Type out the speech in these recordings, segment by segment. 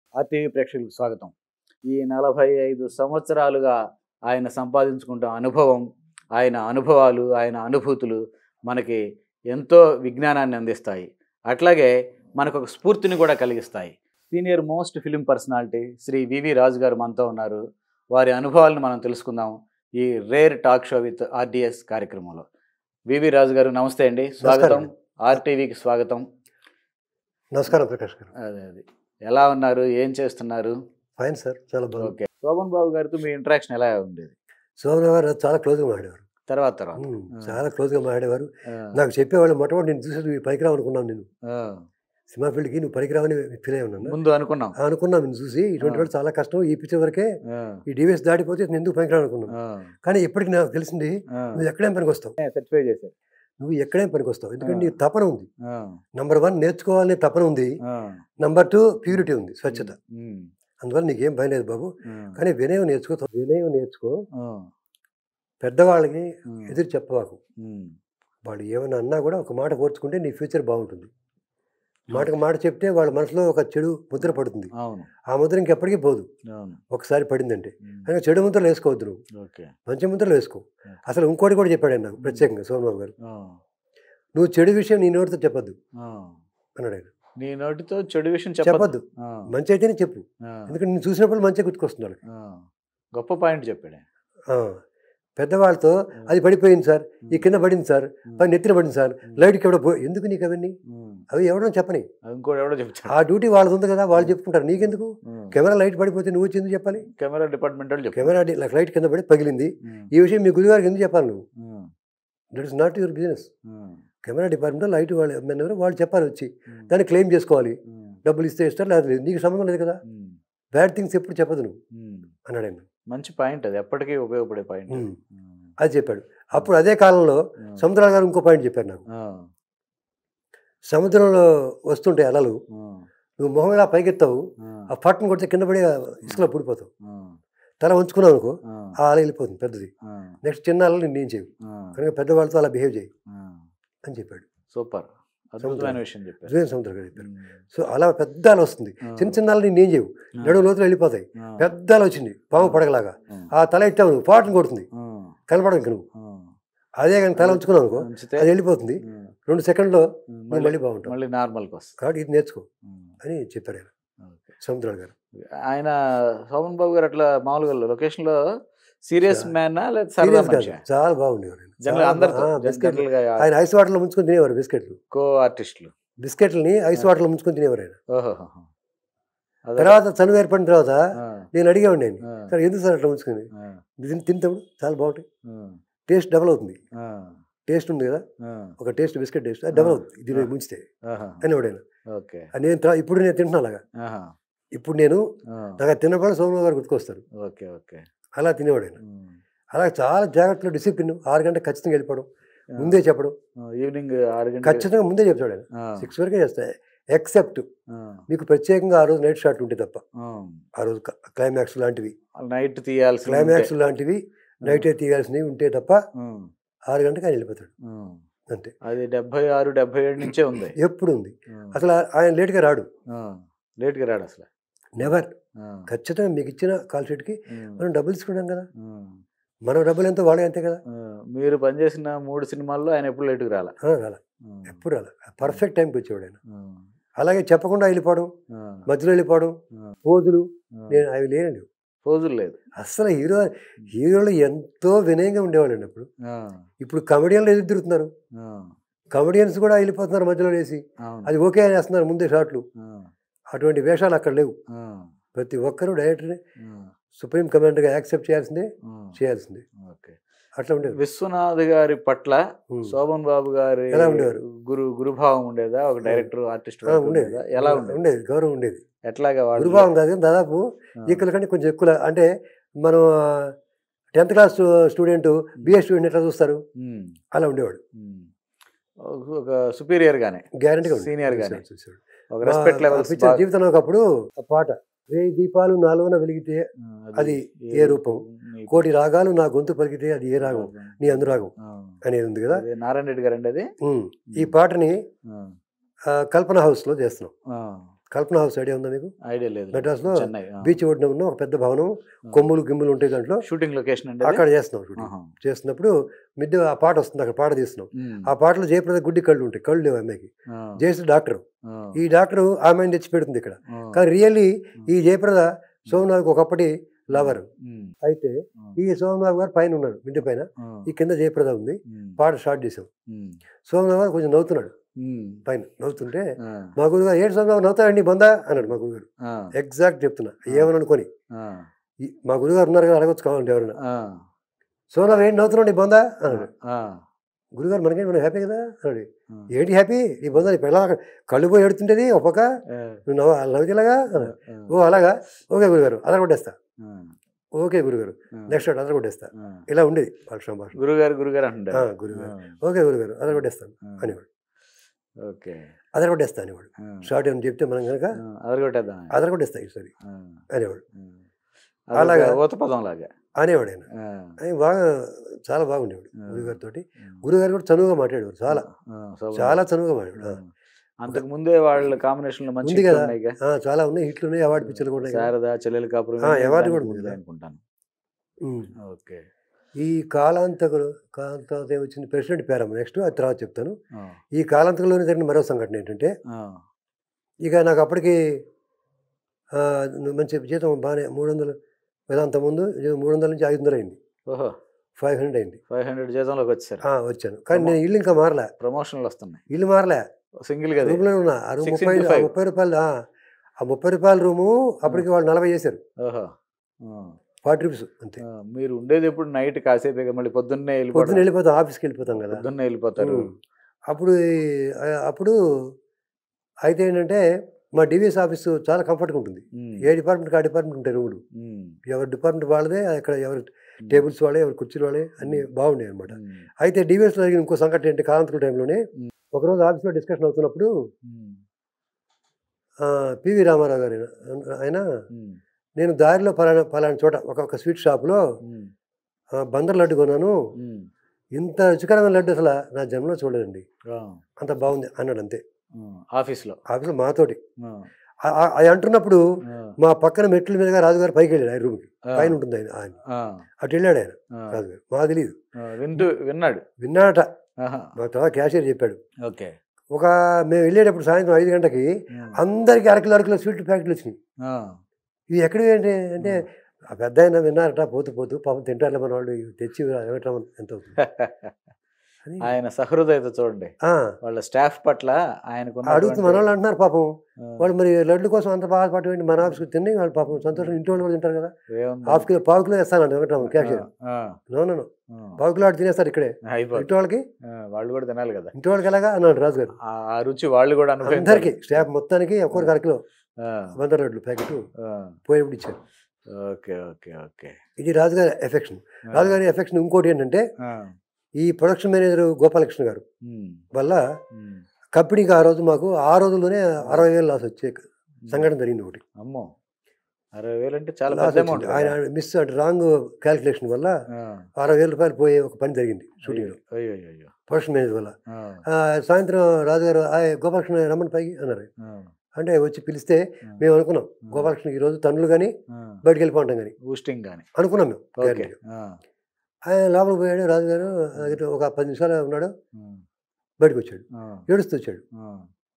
RTV ప్రేక్షకులకు స్వాగతం ఈ నలభై ఐదు సంవత్సరాలుగా ఆయన సంపాదించుకుంటున్న అనుభవం ఆయన అనుభవాలు ఆయన అనుభూతులు మనకి ఎంతో విజ్ఞానాన్ని అందిస్తాయి అట్లాగే మనకు ఒక స్ఫూర్తిని కూడా కలిగిస్తాయి senior most film personality Shri V V Raju garu మనతో ఉన్నారు వారి అనుభవాలను మనం తెలుసుకుందాం ఈ rare talk show with RDS కార్యక్రమంలో వివి రాజు గారు నమస్తే అండి స్వాగతం ఆర్టీవీకి స్వాగతం నమస్కారం ప్రకాష్ గారు అదే అది ఎలా ఉన్నారు ఏం చేస్తున్నారు ఫైన్ సార్ చాలా బాగుంది ఓకే శోభన్ బాబు గారితో మీ ఇంటరాక్షన్ ఎలా ఉండేది సోమన్ గారు నాతో చాలా క్లోజ్గా మాట్లాడేవారు తర్వాత తర్వాత ఉమ్, ఆ. చాలా క్లోజ్గా మాట్లాడేవారు ఆ, నాకు చెప్పేవాళ్ళు మొట్టమొదటి నేను చూసి నువ్వు పనికిరావు అనుకున్నాను నేను ఆ, సినిమా ఫీల్డ్కి నువ్వు పనికిరావని ఫీల్ అయి ఉన్నాను ముందు అనుకున్నాం ఆ, అనుకున్నాను నేను చూసి ఇటువంటి ఆ. వాళ్ళు చాలా కష్టం ఈ పిక్చర్ వరకే ఆ, ఈ డివిఎస్ దాటిపోతే నేను ఎందుకు పనికిరావు అనుకున్నాను ఆ, కానీ ఇప్పటికి నాకు తెలిసింది ఆ. నువ్వు ఎక్కడేం పనికి వస్తావు సర్టిఫై చేశారు నువ్వు ఎక్కడేం పనికి వస్తావు ఎందుకంటే ఆ. నీ తపన ఉంది ఆ, నంబర్ వన్ నేర్చుకోవాలనే తపన ఉంది ఆ, నంబర్ టూ ప్యూరిటీ ఉంది స్వచ్ఛత ఉమ్, అందువల్ల నీకేం భయం లేదు బాబు ఉమ్, కానీ వినయం నేర్చుకో వినయం నేర్చుకో ఆ, పెద్దవాళ్ళకి ఉమ్, ఎదురు చెప్పవాకు ఉమ్, వాళ్ళు ఏమైనా అన్నా కూడా ఒక మాట కోర్చుకుంటే నీ ఫ్యూచర్ బాగుంటుంది మాటకు మాట చెప్తే వాళ్ళ మనసులో ఒక చెడు ముద్ర పడుతుంది అవును ఆ ముద్ర ఇంకెప్పటికీ పోదు అవును ఒకసారి పడిందంటే ఉమ్, కనుక చెడు ముద్రలు వేసుకోవద్దు నువ్వు ఓకే మంచి ముద్రలు వేసుకో అసలు ఇంకోటి కూడా చెప్పాడు ఆయన నాకు ప్రత్యేకంగా సోమబాబు గారు ఆ, నువ్వు చెడు విషయం నీ నోటితో చెప్పొద్దు ఆ. అన్నాడు ఆయన నీ నోటితో చెడు విషయం చెప్పదు చెప్పొద్దు మంచి అయితేనే చెప్పు ఎందుకంటే నేను చూసినప్పుడు మంచిగా గుర్తుకొస్తుంది వాళ్ళకి గొప్ప పాయింట్ చెప్పాడు ఆయన. ఆ, పెద్దవాళ్ళతో అది పడిపోయింది సార్ ఈ కింద పడింది సార్ పై నెత్తిన పడింది సార్ లైట్కి ఎవడో పో ఎందుకు నీకు అవన్నీ ఉమ్, అవి ఎవడో చెప్పని అది ఇంకోటి ఎవడో చెప్తాడు ఆ డ్యూటీ వాళ్ళది ఉంది కదా వాళ్ళు చెప్పుకుంటారు నీకెందుకు ఉమ్, కెమెరా లైట్ పడిపోతే నువ్వు వచ్చి ఎందుకు చెప్పాలి కెమెరా డిపార్ట్మెంట్ వాళ్ళు చెప్పారు కెమెరా డి- లైట్ కింద పడి పగిలింది ఈ విషయం మీ గురుగారికి ఎందుకు చెప్పాలి నువ్వు that is not your business camera department light వాళ్ళు ఎవరు వాళ్ళు చెప్పాలి వచ్చి దాన్ని క్లెయిమ్ చేసుకోవాలి డబ్బులు ఇస్తే ఇస్తారు లేదా లేదు నీకు సంబంధం లేదు కదా బ్యాడ్ థింగ్స్ ఎప్పుడు చెప్పదు నువ్వు అన్నాడు ఆయన మంచి పాయింట్ అది ఎప్పటికీ ఉపయోగపడే పాయింట్ ఉమ్. అది చెప్పాడు అప్పుడు అదే కాలంలో సముద్రాల గారు ఇంకో పాయింట్ చెప్పారు నాకు సముద్రంలో వస్తుంటే అలలు నువ్వు మొహం ఇలా పైకెత్తావు ఆ పట్టును కొడితే కింద పడి ఆ ఇసుకలో పుడిపోతావు తల ఉంచుకున్నావు అనుకో ఆ అల వెళ్ళిపోతుంది పెద్దది నెక్స్ట్ చిన్న అలలు నేను ఏం చేయవు కనుక పెద్దవాళ్ళతో అలా బిహేవ్ చేయి అని చెప్పాడు సూపర్ అద్భుతమైన విషయం చెప్పారు జూయన్ సముద్రం గారు చెప్పారు ఉమ్. సో అలా పెద్ద అల వస్తుంది ఆ. చిన్న చిన్న అలలు నేను ఏం చేయవు ఆ. నడుము లోతులు వెళ్ళిపోతాయి ఆ. పెద్ద అల వచ్చింది పాము పడగలాగా ఉమ్. ఆ తల ఎత్తావు నువ్వు పాటను కొడుతుంది ఆ. కనపడదు ఇంక నువ్వు ఆ. అదే కానీ తల ఉంచుకున్నావు అనుకో ఉంచితే అది వెళ్ళిపోతుంది ఉమ్. రెండు సెకండ్లో ఉమ్. నువ్వు మళ్ళీ మళ్ళీ బాగుంటావు మళ్ళీ నార్మల్కి వస్తుంది కాబట్టి ఇది నేర్చుకో ఉమ్. అని చెప్పారు ఆయన ఓకే. సముద్రాల గారు ఆయన శోభన్ బాబు గారు అట్లా మామూలుగా లొకేషన్ లో సీరియస్ చా- మ్యానా లేదా సరదా సీరియస్ కాదు మనిషా చాలా బాగుండేవారు ఆయన. జనరల్ చాలా అందరితో బా- ఆ, బిస్కెట్లు జనరల్ గా ఆయన ఐస్ వాటర్లో ముంచుకొని తినేవారు బిస్కెట్లు కో ఆర్టిస్టులు బిస్కెట్లని ఐస్ వాటర్లో ముంచుకొని తినేవారు ఆయన ఓహో అదే. తర్వాత చనువు ఏర్పడిన తర్వాత ఆ, నేను అడిగేవాడిని ఆయన ఆ, సార్ ఎందుకు సార్ అట్లా ముంచుకొని ఆ, తిని తింటాడు చాలా బాగుంటాయి ఆ, టేస్ట్ డబల్ అవుతుంది ఆ, టేస్ట్ ఉంది కదా ఆ, ఒక టేస్ట్ బిస్కెట్ టేస్ట్ అది డబల్ అవుతుంది దీని ముంచితే ఆహా, అనేవాడు ఆయన ఓకే అది నేను త్రా- ఇప్పుడు నేను తింటున్నా అలాగా ఆహా, ఇప్పుడు నేను ఆ, నాకు అది తిన్నప్పుడు సోమవారం గారు గుర్తుకొస్తారు ఓకే ఓకే అలా తినేవాడు ఆయన ఉమ్. అలా చాలా జాగ్రత్తలో డిసిప్లిన్ ఆరు గంటలకు ఖచ్చితంగా వెళ్ళిపోవడం ముందే చెప్పడం ఆ, ఈవినింగ్ ఆరు గంటలకు ఖచ్చితంగా ముందే చెప్తాడు ఆయన ఆ, సిక్స్ వరకే చేస్తాయి ఎక్సెప్ట్ ఆ, మీకు ప్రత్యేకంగా ఆ రోజు నైట్ షాట్ ఉంటే తప్ప ఆ. ఆ రోజు క్లైమాక్స్ లాంటివి నైట్ తీయాల్సి క్లైమాక్స్ లాంటివి నైట్ తీయాల్సినవి ఉంటే తప్ప ఆరు గంటలకు ఆయన వెళ్ళిపోతాడు అంతే అది డెబ్బై ఆరు డెబ్బై ఏడు నుంచే ఉంది ఎప్పుడు ఉంది అసలు ఆయన లేట్గా రాడు లేట్గా రాడు అసలు నెవర్ ఆ, ఖచ్చితంగా మీకు ఇచ్చిన కాల్ షీట్కి ఉమ్, మనం డబ్బులు తీసుకున్నాం కదా ఉమ్. మనం డబ్బులు ఎంతో వాడే అంతే కదా ఆ, మీరు పనిచేసిన మూడు సినిమాల్లో ఆయన ఎప్పుడు లేటుకు రాలా ఆ, రాలా ఉమ్, ఎప్పుడు రాలా పర్ఫెక్ట్ టైంకి వచ్చేవాడు ఆయన ఉమ్, అలాగే చెప్పకుండా వెళ్ళిపోవడం ఆ, మధ్యలో వెళ్ళిపోవడం ఆ, పోజులు ఆ. నేను అవి లేనండి పోజులు లేదు అసలు హీరో హీరోలు ఎంతో వినయంగా ఉండేవాళ్ళండి అప్పుడు ఆ, ఇప్పుడు కమెడియన్లు ఎదురు తిరుగుతున్నారు ఆ, కమెడియన్స్ కూడా వెళ్ళిపోతున్నారు మధ్యలో వేసి అవును అది ఓకే చేస్తున్నారు ముందే షాట్లు ఆ, అటువంటి వేషాలు అక్కడ లేవు ఆ, ప్రతి ఒక్కరూ డైరెక్టర్ని ఆ, సుప్రీం కమాండర్గా యాక్సెప్ట్ చేయాల్సిందే ఆ. చేయాల్సిందే ఓకే అట్లా ఉండేది విశ్వనాథ్ గారి పట్ల ఉమ్. శోభన్ బాబు గారి ఎలా ఉండేవారు? గురు గురుభావం ఉండేదా ఒక డైరెక్టర్ ఆర్టిస్ట్ ఆ, ఉండేది ఉండేదా ఎలా ఉండేది ఉండేది గౌరవం ఉండేది ఎట్లాగా వాళ్ళు గురుభావం కాదు కానీ దాదాపు ఆ, ఈక్వల్ కంటే కొంచెం ఎక్కువ అంటే మనం tenth class student BS student ఎట్లా చూస్తారు ఉమ్, అలా ఉండేవాడు ఉమ్. ఒక- ఒక సుపీరియర్ గానే గ్యారంటీగా Senior గానే. ఒక రెస్పెక్ట్ లెవెల్స్ పిక్చర్ జీవితంలో ఒకప్పుడు ఆ పాట వేయి దీపాలు నాలుగున వెలిగితే అది ఏ రూపం? కోటి రాగాలు నా గొంతు పలికితే అది ఏ రాగం నీ అనురాగం అనేది ఉంది కదా అదే నారాయణ రెడ్డి గారు అండి అది ఉమ్. ఈ పాటని ఆ, ఆ, కల్పన హౌస్లో చేస్తున్నాం ఆ, కల్పన హౌస్ ఐడియా ఉందా మీకు ఐడియా లేదు మెడ్రాస్లో చెన్నై ఆ. బీచ్ ఒడ్డున ఉన్న ఒక పెద్ద భవనం కొమ్ములు గిమ్ములు ఉంటాయి దాంట్లో షూటింగ్ లొకేషన్ అండి అది? అక్కడ చేస్తున్నాం షూటింగ్ ఆహా. చేస్తున్నప్పుడు మిద్దె ఆ పాట వస్తుంది అక్కడ పాట తీస్తున్నాం ఉమ్. ఆ పాటలో జయప్రద గుడ్డి కళ్ళు ఉంటాయి కళ్ళు లేవు అమ్మాయికి ఆ. జయశ్రీ డాక్టర్ ఆ. ఈ డాక్టర్ ఆమెను తెచ్చి పెడుతుంది ఇక్కడ ఆ. కానీ రియల్లీ ఈ జయప్రద సోమనాథ్కి ఒకప్పటి లవర్ ఉమ్. అయితే ఆ. ఈ సోమనాథ్ గారు పైన ఉన్నాడు మిద్దె పైన ఆ. ఈ కింద జయప్రద ఉంది ఉమ్. పాట స్టార్ట్ చేసాం ఉమ్. సోమనాథ్ గారు కొంచెం నవ్వుతున్నాడు ఉమ్. పైన నవ్వుతుంటే ఆ. మా గురుగారు ఏడు సోమనాథ్ నవ్వుతాడండి బొందా అన్నాడు మా గురుగారు ఆ. ఎగ్జాక్ట్ చెప్తున్నా ఏమని అనుకొని ఆ. ఈ- మా గురుగారు ఉన్నారు కదా అడగొచ్చు కావాలంటే ఎవరైనా ఆ. సోమనాథ్ ఏంటి నవ్వుతున్నాడు ఈ బొందా అన్నాడు ఆ. గురుగారు మనకేంటి మనం హ్యాపీ కదా అన్నాడు ఆ. ఏంటి హ్యాపీ ఈ బొందా నీ పిల్ల కళ్ళు పోయి ఎడుతుంటేది ఒక పక్క ఆ. నువ్వు నవ్వు నవ్వుతేలాగా అన్నాడు ఆ. ఓ అలాగా ఓకే గురుగారు అదర కొట్టేస్తా ఆ. ఓకే గురుగారు ఆ. నెక్స్ట్ అదర కొట్టేస్తా ఆ. ఇలా ఉండేది వాళ్ళ సంభాషణ గురుగారు గురుగారు ఆ, అంటారు గురుగారు ఓకే గురుగారు అదర కొట్టేస్తాను అనేవాడు ఓకే అదర కొట్టేస్తా అనేవాడు ఆ. షార్ట్ ఏమైనా చెప్తే మనం కనుక ఆ. అదరగొట్టేద్దాం అదర కొట్టేస్తా ఈసారి ఆ. అనేవాడు ఆ. అలాగా. అదొక ఊత పదం లాగా అనేవాడు ఆయన ఆ. ఆయన బాగా చాలా బాగుండేవాడు ఆ. గురుగారితో ఆ. గురుగారు కూడా చనువుగా మాట్లాడేవారు చాలా ఆ, శోభన్ చాలా చనువుగా మాట్లాడాడు ఆ. అంతకు ముందే వాళ్ళ కాంబినేషన్ లో మంచి ఉంది hit కదా. ఉన్నాయిగా. ఆ, చాలా ఉన్నాయి హిట్లు ఉన్నాయి అవార్డు పిక్చర్లు కూడా ఉన్నాయి కదా. శారద చెల్లెలు కాపురం ఆ, ఇవన్నీ అవార్డు దానికి కూడా ఉంది ముందే కదా. అనుకుంటాను ఉమ్. ఓకే ఈ కాలాంతకులు కాలం తర్వాత ఏమొచ్చింది ప్రెసిడెంట్ పేరమ్మ నెక్స్ట్ అది తర్వాత చెప్తాను ఆ. ఈ కాలాంతకంలోనే జరిగిన మరో సంఘటన ఏంటంటే ఆ. ఇక నాకు అప్పటికి ఆ, మంచి జీతం బాగానే మూడు వందలు వేదాంత ముందు ఇది మూడు వందల నుంచి ఐదు వందలు అయింది ఓహో ఫైవ్ హండ్రెడ్ అయింది ఫైవ్ హండ్రెడ్ జీతంలోకి వచ్చారు ఆ, వచ్చాను కానీ నేను ఇల్లు ఇంకా మారలే ప్రమోషన్లు వస్తున్నాయి ఇల్లు మారలే సింగిల్ కదా రూమ్లోనే ఉన్నా ఆ రూమ్ 6 ముప్పై into ఆ 5. ముప్పై రూపాయలు ఆ, ఆ ముప్పై రూపాయల రూము అప్పటికి వాళ్ళు నలభై చేశారు ఓహో ఆ. ఫార్టీ రూపీస్ అంతే ఆ, మీరు ఉండేది ఎప్పుడు నైట్ కాసేపే మళ్ళీ పొద్దున్నే పొద్దున్న వెళ్ళిపోతారు వెళ్ళిపోతాం ఆఫీస్కి వెళ్ళిపోతాం కదా పొద్దున్నే వెళ్ళిపోతారు ఉమ్. అప్పుడు ఈ- ఆ- అప్పుడు అయితే ఏంటంటే మా డివిఎస్ ఆఫీస్ చాలా కంఫర్ట్గా ఉంటుంది ఉమ్. ఏ డిపార్ట్మెంట్కి ఆ డిపార్ట్మెంట్ ఉంటాయి రూములు ఉమ్. ఎవరి డిపార్ట్మెంట్ వాళ్ళదే అక్కడ ఎవరి టేబుల్స్ వాళ్ళే ఎవరి కుర్చీలు వాళ్ళే అన్నీ బాగుండే అనమాట ఉమ్. అయితే డివిఎస్లో జరిగిన ఇంకో సంఘటన ఏంటి కాలంతుల టైంలోనే ఉమ్. ఒకరోజు ఆఫీస్లో డిస్కషన్ అవుతున్నప్పుడు ఉమ్. ఆ, పివి రామారావు గారు ఆయన- ఆయన ఉమ్. నేను దారిలో పలానా పలానా చోట ఒక ఒక స్వీట్ షాప్లో ఉమ్. ఆ, బందర్ లడ్డు కొన్నాను ఉమ్. ఇంత రుచికరమైన లడ్డు అసలు నా జన్మలో చూడలేదండి ఆ. అంత బాగుంది అన్నాడు అంతే ఆ. ఆఫీస్లో ఆఫీస్లో మాతోటి ఆ. ఆ- ఆ- అది అంటున్నప్పుడు ఆ. మా పక్కన మెట్ల మీదుగా రాజుగారు పైకి వెళ్ళాడు ఆయన రూమ్కి ఆ. పైన ఉంటుంది ఆయన ఆయన ఆ. అటు వెళ్ళాడు ఆయన ఆ. రాజుగారు మాకు తెలియదు ఆ. వింటూ విన్నాడు విన్నాడట ఆహా. మా తర్వాత క్యాషియర్ చెప్పాడు ఓకే ఒక మేము వెళ్ళేటప్పుడు సాయంత్రం ఐదు గంటకి ఉమ్. అందరికీ అరకిలో అరకిలో స్వీట్ ప్యాకెట్లు వచ్చినాయి ఆ. ఇవి ఎక్కడివి ఏంటి అంటే ఆ పెద్ద ఆయన విన్నారట పోతూ పోతూ పాపం తింటారులే మన వాళ్ళు ఇవి తెచ్చి ఇవ్వటం ఎంత అవుతుంది అని ఆయన సహృదయత చూడండి ఆ, వాళ్ళ స్టాఫ్ పట్ల ఆయనకు అడుగుతూ మన వాళ్ళు అంటున్నారు పాపం వాళ్ళు మరి లడ్డు కోసం అంత బాగా పట్టుకోండి మన ఆఫీస్కి తిని వాళ్ళు పాపం సంతోషం ఇంటి వాళ్ళు కూడా తింటారు కదా హాఫ్ కిలో పావు కిలో వేస్తానండి Venkatarama cashier no no no పావు కిలో ఆడు తినేస్తారు ఇక్కడే అయిపోతుంది ఇంటి వాళ్ళకి వాళ్ళు కూడా తినాలి కదా ఇంటి వాళ్ళకి ఎలాగా అన్నాడు రాజు గారు ఆ ఆ రుచి వాళ్ళు కూడా అనుభవించాలి. అందరికీ స్టాఫ్ మొత్తానికి ఒక్కొక్కరికి అరకిలో ఆ, వంద లడ్లు ప్యాకెట్ ఆ. పోయేప్పుడు ఇచ్చారు ఓకే ఓకే ఓకే ఇది రాజుగారి ఎఫెక్షన్ రాజుగారి ఎఫెక్షన్ ఇంకోటి ఏంటంటే ఆ. ఈ ప్రొడక్షన్ మేనేజర్ గోపాలకృష్ణ గారు ఉమ్, వల్ల ఉమ్, కంపెనీకి ఆ రోజు మాకు ఆ రోజుల్లోనే అరవై వేలు లాస్ వచ్చే సంఘటన జరిగింది ఒకటి అమ్మో అరవై వేలు అంటే చాలా లాస్ పెద్ద అమౌంట్ వచ్చింది ఆయన మిస్ అంటే రాంగ్ క్యాలిక్యులేషన్ వల్ల అరవై వేల రూపాయలు పోయే ఒక పని జరిగింది షూటింగ్లో అయ్యో అయ్యో అయ్యో ప్రొడక్షన్ మేనేజర్ వల్ల ఆ, ఆ, సాయంత్రం రాజుగారు "ఆ, గోపాలకృష్ణ రమ్మని పైకి అన్నారు ఆ, అంటే వచ్చి పిలిస్తే మేము అనుకున్నాం గోపాలకృష్ణ ఈరోజు తన్నులు కానీ ఆ. బయటికి వెళ్ళిపోవటం కానీ బూస్టింగ్ కానీ అనుకున్నాం మేము ఓకే guarantee. ఆ, ఆయన లోపలికి పోయాడు రాజుగారు అది ఒక పది నిమిషాలు ఉన్నాడు ఆ, బయటకు వచ్చాడు ఆ, ఏడుస్తూ వచ్చాడు ఆ,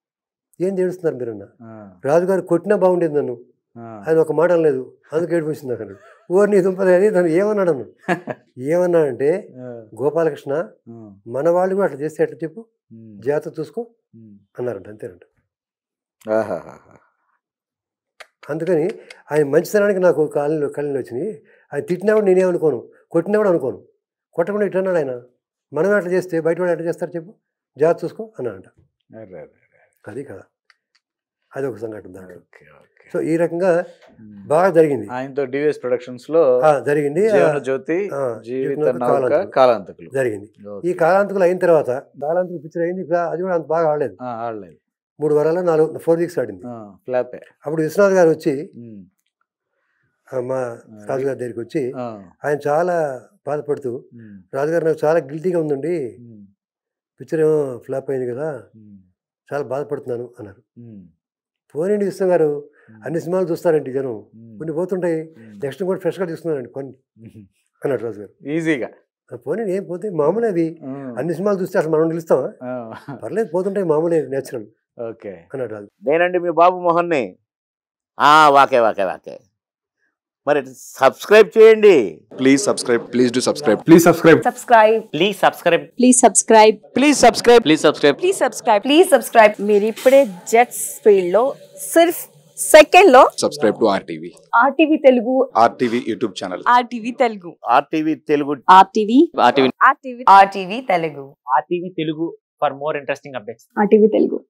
ఏం ఏడుస్తున్నారు మీరన్న ఆ, రాజుగారు కొట్టినా బాగుండేది నన్ను ఆ. ఆయన ఒక మాట అనలేదు అందుకు ఏడుపు వచ్చింది నాకు అన్నాడు ఓర్ నీ దుంపది అని తను ఏమన్నాడు అన్న ఏమన్నాడంటే ఆ, గోపాలకృష్ణ ఆ, మన వాళ్ళు కూడా అట్లా చేస్తే ఎట్లా చెప్పు ఉమ్, జాగ్రత్త చూసుకో ఉమ్. అన్నారంట అంతేనంట ఆహాహాహా. అందుకని ఆయన మంచితనానికి నాకు కాలనీలో కళ్ళని వచ్చినాయి ఆయన తిట్టినా కూడా నేనేమనుకోను కొట్టినా కూడా అనుకోను కొట్టకుండా ఇట్లా అన్నాడు ఆయన మనం ఎట్లా చేస్తే బయట వాళ్ళు ఎట్లా చేస్తారు చెప్పు జాగ్రత్త చూసుకో అన్నాడంట అరే, అరే, అరే. అది కదా అది ఒక సంఘటన దాంట్లో ఓకే ఓకే సో ఈ రకంగా ఉమ్. బాగా జరిగింది ఆయనతో డివిఎస్ ప్రొడక్షన్స్ లో ఆ, జరిగింది ఆ, జీవన జ్యోతి ఆ, జీవిత జీవిత నౌక కాలాంతకులు. కాలాంతకులు జరిగింది ఓకే. ఈ కాలాంతకులు అయిన తర్వాత కాలాంతకులు పిక్చర్ అయింది ఇక అది కూడా అంత బాగా ఆడలేదు ఆ, ఆడలేదు మూడు వారాలు నాలుగు ఫోర్ వీక్స్ ఆడింది ఆ, ఫ్లాపే అప్పుడు విశ్వనాథ్ గారు వచ్చి ఉమ్. ఆ, మా రాజుగారి దగ్గరికి వచ్చి ఆ, ఆయన చాలా బాధపడుతూ ఉమ్, రాజుగారు నాకు చాలా గిల్టీగా ఉందండి ఉమ్, పిక్చర్ ఏమో ఫ్లాప్ అయింది కదా ఉమ్, చాలా బాధపడుతున్నాను అన్నారు ఉమ్, పోనీ విశ్వ గారు ఉమ్, అన్ని సినిమాలు చూస్తారండి జనం ఉమ్, కొన్ని పోతుంటాయి ఉమ్, నెక్స్ట్ కూడా ఫ్రెష్గా తీసుకున్నారండి కొన్ని ఉమ్, అన్నాడు రాజు గారు ఈజీగా పోనీ ఏం పోతే మామూలే అవి ఉమ్, అన్ని సినిమాలు చూస్తే అసలు మనం నిలుస్తామా ఆ, పర్లేదు పోతుంటాయి మామూలే నేచురల్ ఓకే అన్నాడు రాజు నేనండి మీ బాబు మోహన్ని ఆ, వాకే వాకే వాకే మరి సబ్స్క్రైబ్ చేయండి Please subscribe. Please do subscribe. Please subscribe. subscribe please subscribe please subscribe please subscribe please subscribe please subscribe please subscribe మీరు ఇప్పుడే జెట్స్ ఫీల్డ్ లో సిర్ఫ్ సెకండ్ లో Subscribe to RTV. RTV Telugu RTV YouTube channel. RTV Telugu RTV Telugu RTV RTV RTV RTV Telugu RTV Telugu for more interesting updates. RTV Telugu